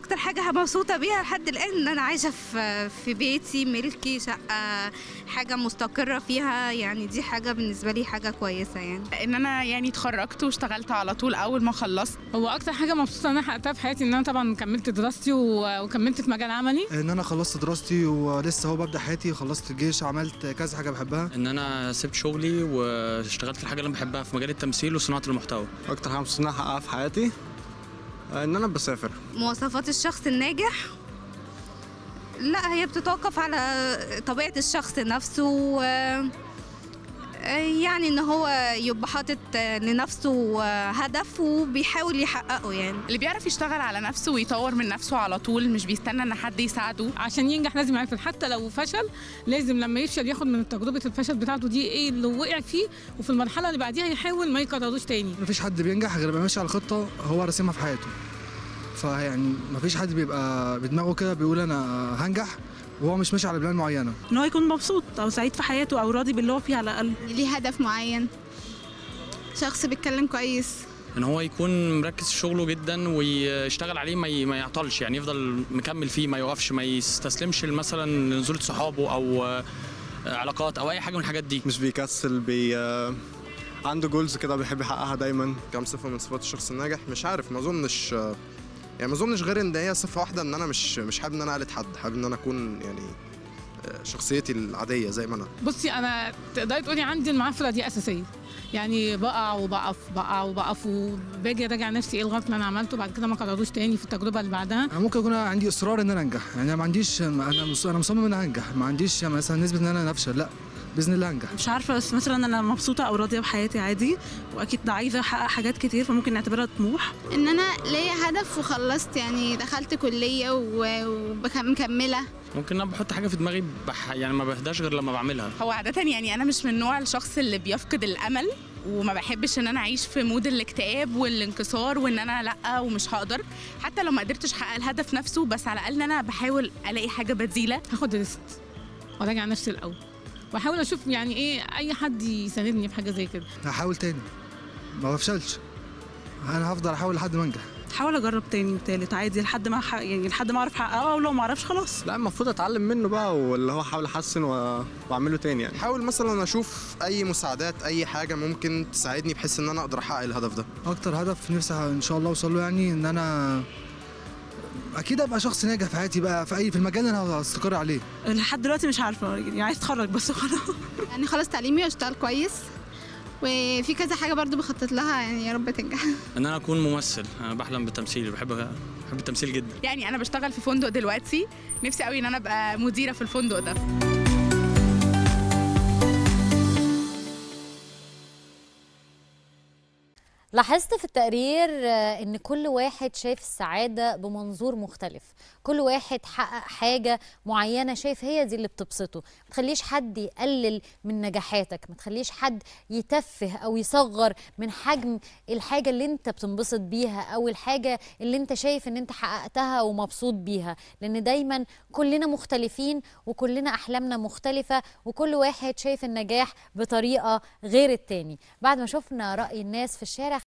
اكتر حاجه مبسوطه بيها لحد الان ان انا عايشه في في بيتي ملكي شقه حاجه مستقره فيها يعني دي حاجه بالنسبه لي حاجه كويسه يعني ان انا يعني اتخرجت واشتغلت على طول اول ما خلصت هو اكتر حاجه مبسوطه ان انا حققتها في حياتي ان انا طبعا كملت دراستي و- وكملت في مجال عملي ان انا خلصت دراستي ولسه هو ببدا حياتي خلصت الجيش عملت كذا حاجه بحبها ان انا سبت شغلي واشتغلت في الحاجه اللي انا بحبها في مجال التمثيل وصناعه المحتوى اكتر حاجه مبسوط ان انا احققها في حياتي ان انا بسافر مواصفات الشخص الناجح لا هي بتتوقف على طبيعه الشخص نفسه و- يعني ان هو يبقى حاطط لنفسه هدف وبيحاول يحققه يعني اللي بيعرف يشتغل على نفسه ويطور من نفسه على طول مش بيستنى ان حد يساعده عشان ينجح لازم يعرف حتى لو فشل لازم لما يفشل ياخد من تجربه الفشل بتاعته دي ايه اللي وقع فيه وفي المرحله اللي بعديها يحاول ما يكرروش تاني مفيش حد بينجح غير لما ماشي على الخطه هو راسمها في حياته فيعني مفيش حد بيبقى بدماغه كده بيقول انا هنجح وهو مش ماشي على بلان معينه ان هو يكون مبسوط او سعيد في حياته او راضي باللي هو فيه على الاقل ليه هدف معين شخص بيتكلم كويس ان هو يكون مركز في شغله جدا ويشتغل عليه ما ي- ما يعطلش يعني يفضل مكمل فيه ما يوقفش ما يستسلمش مثلا لنزوله صحابه او آه، علاقات او اي حاجه من الحاجات دي مش بيكسل بي آه، عنده جولز كده بيحب يحققها دايما كم صفه من صفات الشخص الناجح مش عارف ما اظنش آه، يعني ما اظنش غير ان هي صفه واحده ان انا مش مش حابب ان انا اقلد حد حابب ان انا اكون يعني آه، شخصيتي العاديه زي ما انا بصي انا تقدري تقولي عندي المعافره دي اساسيه يعني بقع وبقف بقع وبقف وباجي اراجع نفسي ايه الغلط اللي انا عملته بعد كده ما كرروش تاني في التجربه اللي بعدها انا ممكن يكون عندي اصرار ان انا انجح يعني انا ما عنديش انا مص- انا مصمم ان انا انجح ما عنديش مثلا نسبه ان انا افشل لا باذن الله انجح مش عارفه بس مثلا انا مبسوطه او راضيه بحياتي عادي واكيد عايزه احقق حاجات كتير فممكن نعتبرها طموح ان انا ليا هدف وخلصت يعني دخلت كليه ومكمله ممكن انا بحط حاجه في دماغي بح يعني ما بهداش غير لما بعملها هو عادة يعني أنا مش من نوع الشخص اللي بيفقد الأمل وما بحبش ان انا اعيش في مود الاكتئاب والانكسار وان انا لا ومش هقدر حتى لو ما قدرتش احقق الهدف نفسه بس على الاقل ان انا بحاول الاقي حاجه بديله هاخد ريست وراجع نفسي الاول واحاول اشوف يعني ايه اي حد يساندني في حاجه زي كده هحاول تاني ما بفشلش انا هفضل احاول لحد ما انجح حاول اجرب تاني وتالت عادي لحد ما ح... يعني لحد ما اعرف احققه ولو ما اعرفش خلاص لا المفروض اتعلم منه بقى واللي هو احاول احسن و- واعمله تاني يعني حاول مثلا اشوف اي مساعدات اي حاجه ممكن تساعدني بحيث ان انا اقدر احقق الهدف ده اكتر هدف نفسي ان شاء الله اوصل له يعني ان انا اكيد ابقى شخص ناجح في حياتي بقى في اي في المجال اللي انا هستقر عليه لحد دلوقتي مش عارفه يعني عايز اتخرج بس خلاص يعني خلاص تعليمي واشتغل كويس وفي كذا حاجه برضو بخطط لها يعني يا رب تنجح ان انا اكون ممثل انا بحلم بالتمثيل بحب بحب التمثيل جدا يعني انا بشتغل في فندق دلوقتي نفسي قوي ان انا ابقى مديره في الفندق ده لاحظت في التقرير آه، ان كل واحد شايف السعادة بمنظور مختلف كل واحد حقق حاجة معينة شايف هي دي اللي بتبسطه ما تخليش حد يقلل من نجاحاتك ما تخليش حد يتفه او يصغر من حجم الحاجة اللي انت بتنبسط بيها او الحاجة اللي انت شايف ان انت حققتها ومبسوط بيها لان دايما كلنا مختلفين وكلنا احلامنا مختلفة وكل واحد شايف النجاح بطريقة غير التاني بعد ما شفنا رأي الناس في الشارع